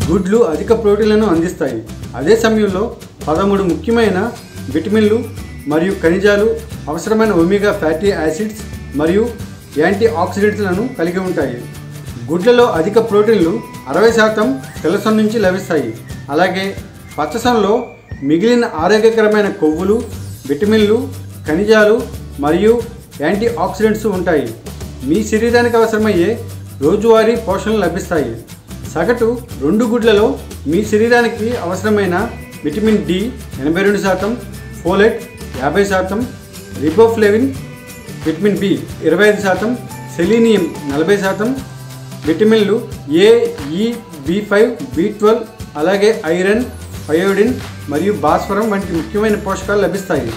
గుడ్లు అధిక ప్రోటీన్లను అందిస్తాయి అదే సమయంలో పదమూడు ముఖ్యమైన విటమిన్లు మరియు ఖనిజాలు అవసరమైన ఒమేగా ఫ్యాటీ యాసిడ్స్ మరియు యాంటీ ఆక్సిడెంట్లను కలిగి ఉంటాయి గుడ్లలో అధిక ప్రోటీన్లు అరవై శాతం తెల్లసొన నుంచి లభిస్తాయి అలాగే పచ్చసొనలో మిగిలిన ఆరోగ్యకరమైన కొవ్వులు విటమిన్లు ఖనిజాలు మరియు యాంటీ ఆక్సిడెంట్స్ ఉంటాయి మీ శరీరానికి అవసరమయ్యే రోజువారీ పోషణలు లభిస్తాయి సగటు రెండు గుడ్లలో మీ శరీరానికి అవసరమైన విటమిన్ డి ఎనభై రెండు శాతం ఫోలెట్ యాభై శాతం రిబోఫ్లేవిన్ విటమిన్ బి ఇరవై ఐదు శాతం సెలీనియం నలభై శాతం విటమిన్లు A E B five B twelve అలాగే ఐరన్ అయోడిన్ మరియు భాస్వరం వంటి ముఖ్యమైన పోషకాలు లభిస్తాయి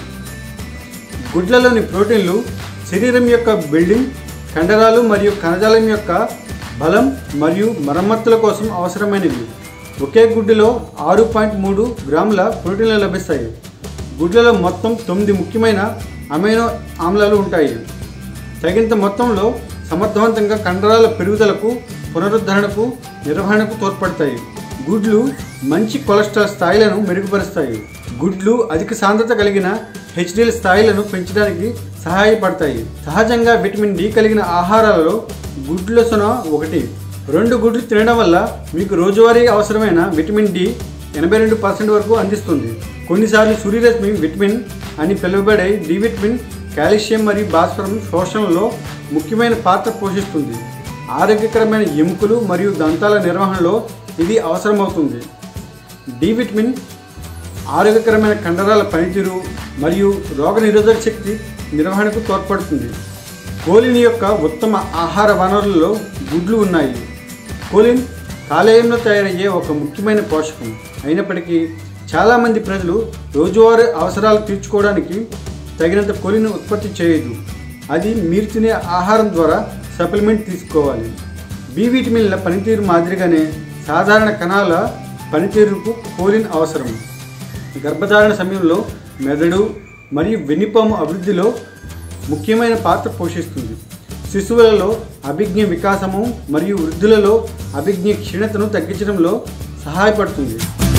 గుడ్లలోని ప్రోటీన్లు శరీరం యొక్క బిల్డింగ్ కండరాలు మరియు కణజాలం యొక్క బలం మరియు మరమ్మతుల కోసం అవసరమైనవి ఒకే గుడ్డులో ఆరు పాయింట్ మూడు గ్రాముల ప్రోటీన్లు లభిస్తాయి గుడ్లలో మొత్తం తొమ్మిది ముఖ్యమైన అమైనో ఆమ్లాలు ఉంటాయి తగినంత మొత్తంలో సమర్థవంతంగా కండరాల పెరుగుదలకు పునరుద్ధరణకు నిర్వహణకు తోడ్పడతాయి గుడ్లు మంచి కొలెస్ట్రాల్ స్థాయిలను మెరుగుపరుస్తాయి గుడ్లు అధిక సాంద్రత కలిగిన హెచ్డిఎల్ స్థాయిలను పెంచడానికి సహాయపడతాయి సహజంగా విటమిన్ డి కలిగిన ఆహారాలలో గుడ్ల సొన ఒకటి రెండు గుడ్లు తినడం వల్ల మీకు రోజువారీ అవసరమైన విటమిన్ డి ఎనభై రెండు పర్సెంట్ వరకు అందిస్తుంది కొన్నిసార్లు సూర్యరశ్మి విటమిన్ అని పిలువబడే డి విటమిన్ కాల్షియం మరియు భాస్వరం శోషణలో ముఖ్యమైన పాత్ర పోషిస్తుంది ఆరోగ్యకరమైన ఎముకలు మరియు దంతాల నిర్వహణలో ఇది అవసరమవుతుంది డి విటమిన్ ఆరోగ్యకరమైన కండరాల పనితీరు మరియు రోగనిరోధక శక్తి నిర్వహణకు తోడ్పడుతుంది కోలిన్ యొక్క ఉత్తమ ఆహార వనరులలో గుడ్లు ఉన్నాయి కోలిన్ కాలేయంలో తయారయ్యే ఒక ముఖ్యమైన పోషకం అయినప్పటికీ చాలామంది ప్రజలు రోజువారీ అవసరాలు తీర్చుకోవడానికి తగినంత కొలిని ఉత్పత్తి చేయదు అది మీరు తినే ఆహారం ద్వారా సప్లిమెంట్ తీసుకోవాలి బి విటమిన్ల పనితీరు మాదిరిగానే సాధారణ కణాల పనితీరుకు కోలిన్ అవసరం గర్భధారణ సమయంలో మెదడు మరియు వెన్నుపాము అభివృద్ధిలో ముఖ్యమైన పాత్ర పోషిస్తుంది శిశువులలో అభిజ్ఞ వికాసము మరియు వృద్ధులలో అభిజ్ఞ క్షీణతను తగ్గించడంలో సహాయపడుతుంది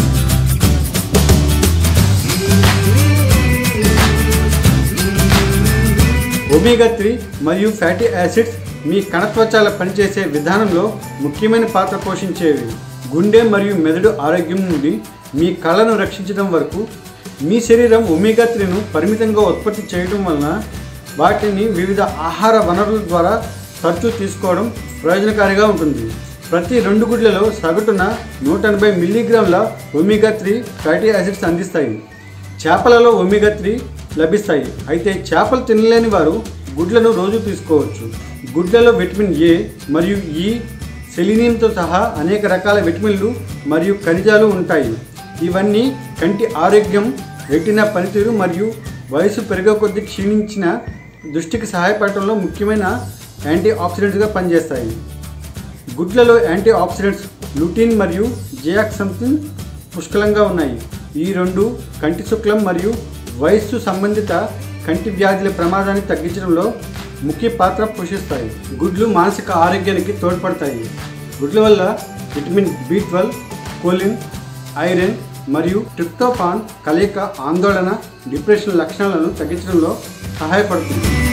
ఒమేగా త్రీ మరియు ఫ్యాటీ యాసిడ్స్ మీ కణత్వచాల పనిచేసే విధానంలో ముఖ్యమైన పాత్ర పోషించేవి గుండె మరియు మెదడు ఆరోగ్యం నుండి మీ కళ్ళను రక్షించడం వరకు మీ శరీరం ఒమేగా త్రీను పరిమితంగా ఉత్పత్తి చేయడం వలన వాటిని వివిధ ఆహార వనరుల ద్వారా తరచూ తీసుకోవడం ప్రయోజనకారిగా ఉంటుంది ప్రతి రెండు గుడ్లలో సగటున నూట ఎనభై మిల్లీగ్రాముల ఒమేగా త్రీ ఫ్యాటీ యాసిడ్స్ అందిస్తాయి చేపలలో ఒమేగా త్రీ లభిస్తాయి అయితే చేపలు తినలేని వారు గుడ్లను రోజు తీసుకోవచ్చు గుడ్లలో విటమిన్ ఏ మరియు ఈ సెలీనియంతో సహా అనేక రకాల విటమిన్లు మరియు ఖనిజాలు ఉంటాయి ఇవన్నీ కంటి ఆరోగ్యం రెటీనా పనితీరు మరియు వయసు పెరిగే కొద్దీ క్షీణించిన దృష్టికి సహాయపడటంలో ముఖ్యమైన యాంటీ ఆక్సిడెంట్స్గా పనిచేస్తాయి గుడ్లలో యాంటీ ఆక్సిడెంట్స్ లుటిన్ మరియు జియాక్సంతిన్ పుష్కలంగా ఉన్నాయి ఈ రెండు కంటి శుక్లం మరియు వయస్సు సంబంధిత కంటి వ్యాధుల ప్రమాదాన్ని తగ్గించడంలో ముఖ్య పాత్ర పోషిస్తాయి గుడ్లు మానసిక ఆరోగ్యానికి తోడ్పడతాయి గుడ్ల వల్ల vitamin B twelve choline iron మరియు ట్రిప్టోఫాన్ కలయిక ఆందోళన డిప్రెషన్ లక్షణాలను తగ్గించడంలో సహాయపడుతుంది